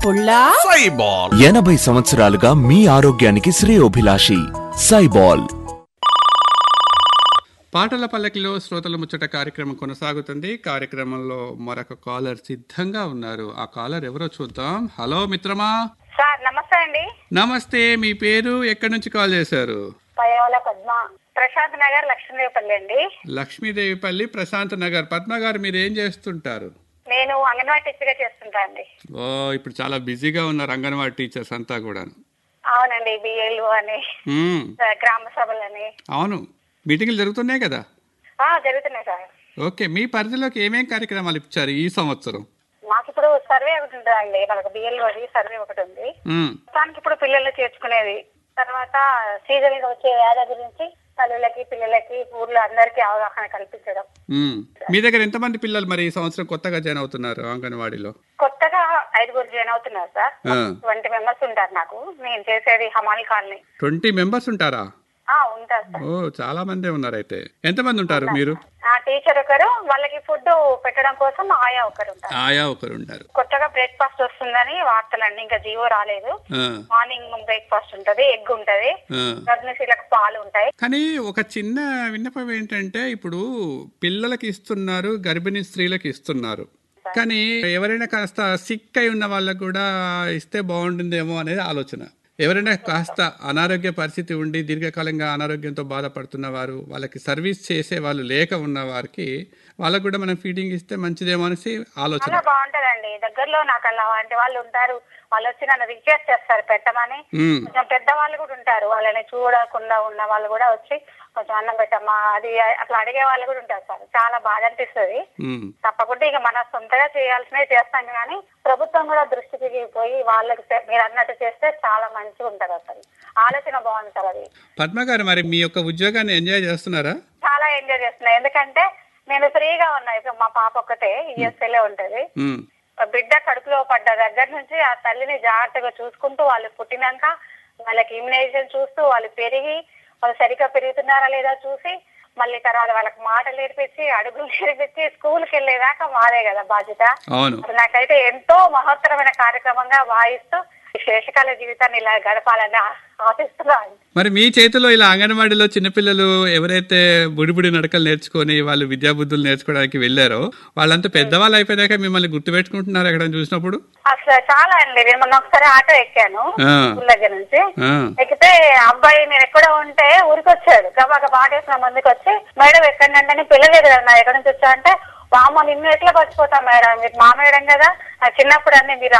పుల్లా సైబాల్ ఎనభై సంవత్సరాలుగా మీ ఆరోగ్యానికి శ్రేయోభిలాషి సైబాల్ పాటల పల్లకిలో శ్రోతల ముచ్చట కార్యక్రమం కొనసాగుతుంది కార్యక్రమంలో మరొక కాలర్ సిద్ధంగా ఉన్నారు ఆ కాలర్ ఎవరో చూద్దాం హలో మిత్రమా సార్ నమస్తే అండి నమస్తే మీ పేరు ఎక్కడి నుంచి కాల్ చేశారు పయ్యవల పద్మ ప్రశాంత్ నగర్ లక్ష్మీదేవిపల్లి అండి లక్ష్మీదేవిపల్లి ప్రశాంత్ నగర్ పద్మ గారు మీరు ఏం చేస్తుంటారు నేను అంగన్వాడీ టీచర్ గా చేస్తుంటా అండి ఓ ఇప్పుడు చాలా బిజీగా ఉన్నారు అంగన్వాడీ టీచర్స్ అంతా కూడా అవునండి బిఎల్ఓ అని ఆ, గ్రామ సభలని అవును మీటింగ్లు జరుగుతున్నాయి కదా ఆ, జరుగుతున్నాయి సార్ ఓకే మీ పరిధిలోకి ఏమేం కార్యక్రమాలు ఇచ్చారు ఈ సంవత్సరం మాకు ఇప్పుడు సర్వే ఒకటి ఉంటుందండి మనకు బిఎల్ఓ సర్వే ఒకటి ఉంది మ్మ్. దానికి ఇప్పుడు పిల్లల్ని చేర్చుకునేది తర్వాత సీజన్ గా వచ్చే వ్యాధి గురించి తల్లులకి పిల్లలకి ఊర్లో అందరికీ అవగాహన కల్పించడం మ్మ్. మీ దగ్గర ఎంతమంది పిల్లలు మరి ఈ సంవత్సరం కొత్తగా జాయిన్ అవుతున్నారు అంగన్వాడీలో కొత్తగా ఐదుగురు జాయిన్ అవుతున్నారు సార్ ఆ. ట్వంటీ మెంబర్స్ ఉంటారు నాకు నేను చేసేది హమాలి కాలనీ ట్వంటీ మెంబర్స్ ఉంటారా ఆ, ఉంటారు సార్ ఓ చాలా మందే ఉన్నారు అయితే ఎంతమంది ఉంటారు మీరు ఆ టీచర్ ఒకరు వాళ్ళకి ఫుడ్ పెట్టడం కోసం ఆయా ఒకరు ఉంటారు ఆయా ఒకరు ఉంటారు కొత్తగా బ్రేక్ఫాస్ట్ వస్తుందని వార్తలండి ఇంకా జీవో రాలేదు ఆ, మార్నింగ్ బ్రేక్ఫాస్ట్ ఉంటది ఎగ్ ఉంటది ఆ. గర్భిణీలకు పాలు ఉంటాయి కానీ ఒక చిన్న విన్నపం ఏంటంటే ఇప్పుడు పిల్లలకి ఇస్తున్నారు గర్భిణీ స్త్రీలకు ఇస్తున్నారు కానీ ఎవరైనా కాస్త సిక్ అయి ఉన్న వాళ్ళకు కూడా ఇస్తే బాగుంటుందేమో అనేది ఆలోచన ఎవరైనా కాస్త అనారోగ్య పరిస్థితి ఉండి దీర్ఘకాలంగా అనారోగ్యంతో బాధపడుతున్న వారు వాళ్ళకి సర్వీస్ చేసే వాళ్ళు లేక ఉన్న వారికి వాళ్ళకు కూడా మనం ఫీడింగ్ ఇస్తే మంచిదేమో అనేసి ఆలోచన చాలా బాగుంటదండి దగ్గరలో నాకు అలా అలాంటి వాళ్ళు ఉంటారు వాళ్ళు వచ్చి నన్ను రిక్వెస్ట్ చేస్తారు పెట్టమని మ్మ్. కొంచెం పెద్ద వాళ్ళు కూడా ఉంటారు వాళ్ళని చూడకుండా ఉన్న వాళ్ళు కూడా వచ్చి కొంచెం అన్నం పెట్టమ్మా అది అట్లా అడిగే వాళ్ళు కూడా ఉంటారు సార్ చాలా బాధ అనిపిస్తుంది మ్మ్. తప్పకుండా ఇక మన సొంతగా చేయాల్సినవి చేస్తాం కానీ ప్రభుత్వం కూడా దృష్టికి పోయి వాళ్ళకి చే- మీరు అన్నట్టు చేస్తే చాలా మంచిగా ఉంటది అసలు ఆలోచన బాగుంది సార్ అది పద్మ గారు మరి మీ యొక్క ఉద్యోగాన్ని ఎంజాయ్ చేస్తున్నారా చాలా ఎంజాయ్ చేస్తున్నా ఎందుకంటే నేను ఫ్రీగా ఉన్నా ఇప్పుడు మా పాప ఒక్కతే ఈఎస్ఎల్ఏ ఉంటది మ్మ్. ఆ బిడ్డ కడుపులో పడ్డ దగ్గర నుంచి ఆ తల్లిని జాగ్రత్తగా చూసుకుంటూ వాళ్ళు పుట్టినాక వాళ్ళకి ఇమ్యునైజేషన్ చూస్తూ వాళ్ళు పెరిగి వాళ్ళు సరిగ్గా పెరుగుతున్నారా లేదా చూసి మళ్ళీ తర్వాత వాళ్ళకి మాటలు నేర్పించి అడుగులు నేర్పించి స్కూల్కి వెళ్ళేదాకా మాదే కదా బాధ్యత అవును అది నాకైతే ఎంతో మహత్తరమైన కార్యక్రమంగా భావిస్తూ ఈ శేషకాల జీవితాన్ని ఇలా గడపాలని ఆ- ఆశిస్తున్నాను మరి మీ చేతిలో ఇలా అంగన్వాడీలో చిన్నపిల్లలు ఎవరైతే బుడిబుడి నడకలు నేర్చుకొని వాళ్ళు విద్యాబుద్ధులు నేర్చుకోవడానికి వెళ్ళారో వాళ్ళంతా పెద్దవాళ్ళు అయిపోయాక మిమ్మల్ని గుర్తుపెట్టుకుంటున్నారు ఎక్కడ చూసినప్పుడు అసలు చాలా అండి నేను మొన్న ఒకసారి ఆటో ఎక్కాను ఆ. స్కూల్ దగ్గర నుంచి ఆ, ఎక్కితే అబ్బాయి నేను ఎక్కడ ఉంటే ఊరికి వచ్చాడు గబాగా బాటేసిన ముందుకు వచ్చి మేడం ఎక్కడి నుండి అని పిల్లలేదు కదా నా ఎక్కడి నుంచి వచ్చా అంటే వామ నిన్ను ఎట్లా పచ్చిపోతా మేడం మీరు మా మేడం కదా నా చిన్నప్పుడు అన్ని మీరు